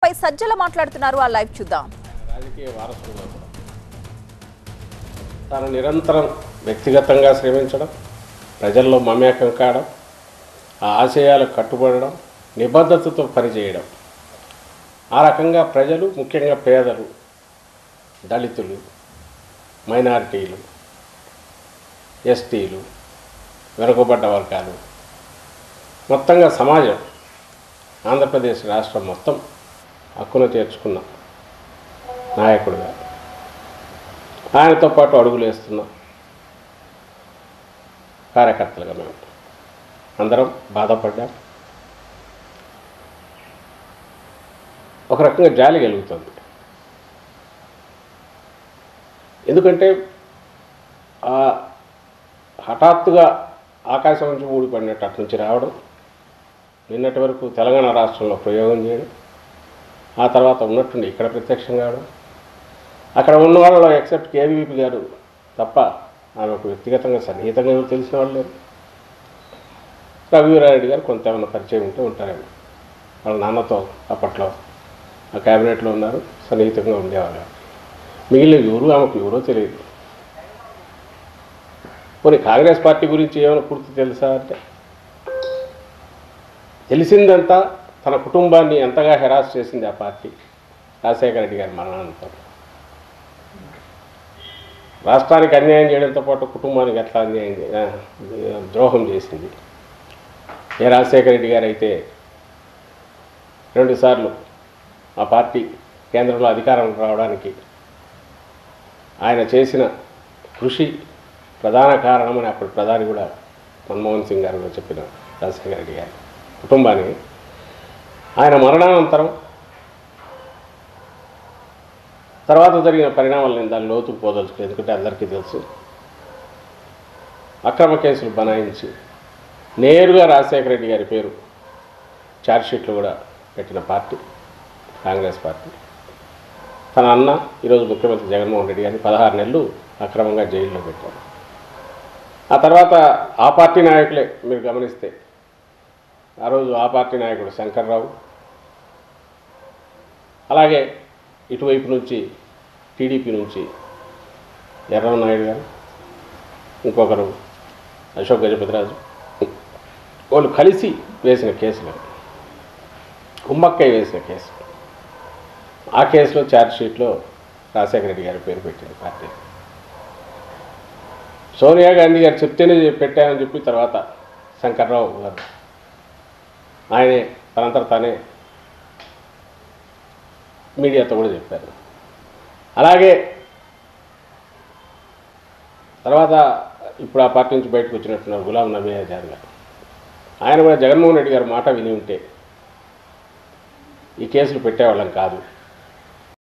అంశంపై సజ్జల మాట్లాడుతున్నారు ఆ లైవ్ చూద్దాం రాజకీయ వారసుడుగా కూడా తాను నిరంతరం వ్యక్తిగతంగా శ్రమించడం ప్రజల్లో మమేకం కావడం ఆ ఆశయాలకు కట్టుబడడం నిబద్ధతతో పనిచేయడం ఆ రకంగా ప్రజలు ముఖ్యంగా పేదలు దళితులు మైనారిటీలు ఎస్టీలు వెనుకబడ్డ వర్గాలు మొత్తంగా సమాజం ఆంధ్రప్రదేశ్ రాష్ట్రం మొత్తం హక్కున చేర్చుకున్న నాయకుడుగా ఆయనతో పాటు అడుగులు వేస్తున్న కార్యకర్తలుగా మేము అందరం బాధపడ్డాం ఒక రకంగా జాలి కలుగుతుంది ఎందుకంటే ఆ హఠాత్తుగా ఆకాశం నుంచి ఊడిపడినట్టు అటు నుంచి రావడం నిన్నటి వరకు తెలంగాణ రాష్ట్రంలో ప్రయోగం చేయడం ఆ తర్వాత ఉన్నట్టుండి ఇక్కడ ప్రత్యక్షం కావడం అక్కడ ఉన్న వాళ్ళలో ఎక్సెప్ట్ కేవీపీ గారు తప్ప ఆమెకు వ్యక్తిగతంగా సన్నిహితంగా ఎవరు తెలిసిన వాళ్ళు లేరు రఘువీరారెడ్డి గారు కొంత ఏమైనా పరిచయం ఉంటే ఉంటారేమో వాళ్ళ నాన్నతో అప్పట్లో ఆ క్యాబినెట్లో ఉన్నారు సన్నిహితంగా ఉండేవాళ్ళు మిగిలిన ఎవరు ఆమెకు ఎవరో తెలియదు పోనీ కాంగ్రెస్ పార్టీ గురించి ఏమైనా పూర్తి తెలుసా అంటే తెలిసిందంతా తన కుటుంబాన్ని ఎంతగా హెరాస్ చేసింది ఆ పార్టీ రాజశేఖర రెడ్డి గారి మరణానంతరం రాష్ట్రానికి అన్యాయం చేయడంతో పాటు కుటుంబానికి ఎట్లా అన్యాయం చే- ఆ, ద్రోహం చేసింది ఏ రాజశేఖర రెడ్డి గారు అయితే రెండుసార్లు ఆ పార్టీ కేంద్రంలో అధికారం రావడానికి ఆయన చేసిన కృషి ప్రధాన కారణమని అప్పుడు ప్రధాని కూడా మన్మోహన్ సింగ్ గారు కూడా చెప్పిన రాజశేఖర రెడ్డి గారి కుటుంబాన్ని ఆయన మరణానంతరం తర్వాత జరిగిన పరిణామాలు నేను దాని లోతు పోదలుచుకో ఎందుకంటే అందరికీ తెలుసు అక్రమ కేసులు బనాయించి నేరుగా రాజశేఖర రెడ్డి గారి పేరు ఛార్జ్షీట్లు కూడా పెట్టిన పార్టీ కాంగ్రెస్ పార్టీ తన అన్న ఈరోజు ముఖ్యమంత్రి జగన్మోహన్ రెడ్డి గారిని పదహారు నెలలు అక్రమంగా జైల్లో పెట్టారు ఆ తర్వాత ఆ పార్టీ నాయకులే మీరు గమనిస్తే ఆ రోజు ఆ పార్టీ నాయకుడు శంకర్రావు అలాగే ఇటువైపు నుంచి టీడీపీ నుంచి ఎర్రవ నాయుడు గారు ఇంకొకరు అశోక్ గజపతిరాజు వాళ్ళు కలిసి వేసిన కేసులు కుమ్మక్కయ్య వేసిన కేసు ఆ కేసులో ఛార్జ్షీట్లో రాజశేఖర రెడ్డి గారి పేరు పెట్టింది పార్టీ సోనియా గాంధీ గారు చెప్తేనే పెట్టామని చెప్పి తర్వాత శంకర్రావు గారు ఆయనే తనంతట తానే మీడియాతో కూడా చెప్పారు అలాగే తర్వాత ఇప్పుడు ఆ పార్టీ నుంచి బయటకు వచ్చినట్టున్నారు గులాం నబీ ఆజాద్ గారు ఆయన కూడా జగన్మోహన్ రెడ్డి గారు మాట విని ఉంటే ఈ కేసులు పెట్టేవాళ్ళం కాదు